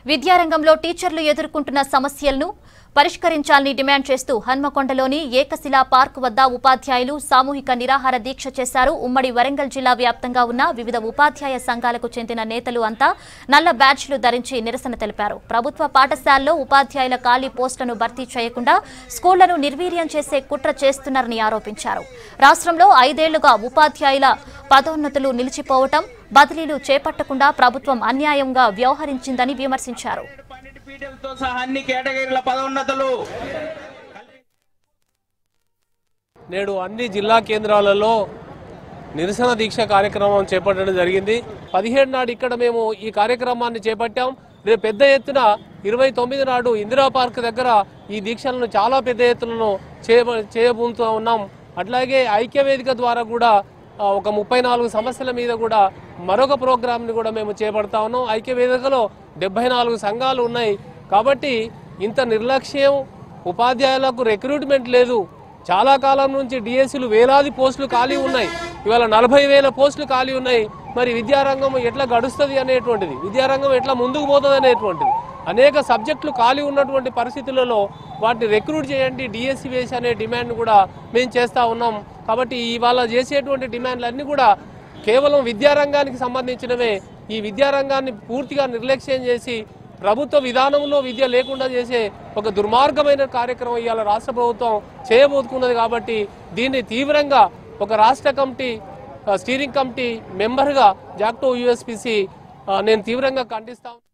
విద్యారంగంలో టీచర్లు ఎదుర్కొంటున్న సమస్యలను పరిష్కరించాలని డిమాండ్ చేస్తూ హన్మకొండలోని ఏకశిలా పార్క్ వద్ద ఉపాధ్యాయులు సామూహిక నిరాహార దీక్ష చేశారు ఉమ్మడి వరంగల్ జిల్లా వ్యాప్తంగా ఉన్న వివిధ ఉపాధ్యాయ సంఘాలకు చెందిన నేతలు అంతా నల్ల బ్యాడ్జ్లు ధరించి నిరసన తెలిపారు ప్రభుత్వ పాఠశాలల్లో ఉపాధ్యాయుల ఖాళీ పోస్టులను భర్తీ చేయకుండా స్కూళ్లను నిర్వీర్యం చేసే కుట్ర చేస్తున్నారని ఆరోపించారు రాష్ట్రంలో ఐదేళ్లుగా ఉపాధ్యాయుల పదోన్నతులు నిలిచిపోవటం బదిలీలు చేపట్టకుండా ప్రభుత్వం అన్యాయంగా వ్యవహరించిందని విమర్శించారు పన్నెండు పీటీఎలతో సహా అన్ని కేటగిరీల పదోన్నతులు నేడు అన్ని జిల్లా కేంద్రాలలో నిరసన దీక్ష కార్యక్రమం చేపట్టడం జరిగింది పదిహేడు నాడు ఇక్కడ మేము ఈ కార్యక్రమాన్ని చేపట్టాం రేపు పెద్ద ఎత్తున ఇరవై తొమ్మిది నాడు ఇందిరా పార్క్ దగ్గర ఈ దీక్షలను చాలా పెద్ద ఎత్తులను చేయ చేయబోతూ ఉన్నాం అట్లాగే ఐక్యవేదిక ద్వారా కూడా ఆ, ఒక ముప్పై నాలుగు సమస్యల మీద కూడా మరొక ప్రోగ్రామ్ని కూడా మేము చేపడతా ఉన్నాం ఐక్యవేదికలో డెబ్బై నాలుగు సంఘాలు ఉన్నాయి కాబట్టి ఇంత నిర్లక్ష్యం ఉపాధ్యాయులకు రిక్రూట్మెంట్ లేదు చాలా కాలం నుంచి డిఎస్సీలు వేలాది పోస్టులు ఖాళీ ఉన్నాయి ఇవాళ నలభై వేల పోస్టులు ఖాళీ ఉన్నాయి మరి విద్యారంగం ఎట్లా గడుస్తుంది అనేటువంటిది విద్యారంగం ఎట్లా ముందుకు పోతుంది అనేటువంటిది అనేక సబ్జెక్టులు ఖాళీ ఉన్నటువంటి పరిస్థితులలో వాటిని రిక్రూట్ చేయండి డిఎస్సి వేసి అనే డిమాండ్ కూడా మేము చేస్తూ ఉన్నాం కాబట్టి ఇవాళ చేసేటువంటి డిమాండ్లు అన్నీ కూడా కేవలం విద్యారంగానికి సంబంధించినవే ఈ విద్యారంగాన్ని పూర్తిగా నిర్లక్ష్యం చేసి ప్రభుత్వ విధానంలో విద్య లేకుండా చేసే ఒక దుర్మార్గమైన కార్యక్రమం ఇవాళ రాష్ట్ర ప్రభుత్వం చేయబోతున్నది కాబట్టి దీన్ని తీవ్రంగా ఒక రాష్ట్ర కమిటీ ఆ, స్టీరింగ్ కమిటీ మెంబర్గా జాక్టో యూఎస్పిసి నేను తీవ్రంగా ఖండిస్తాను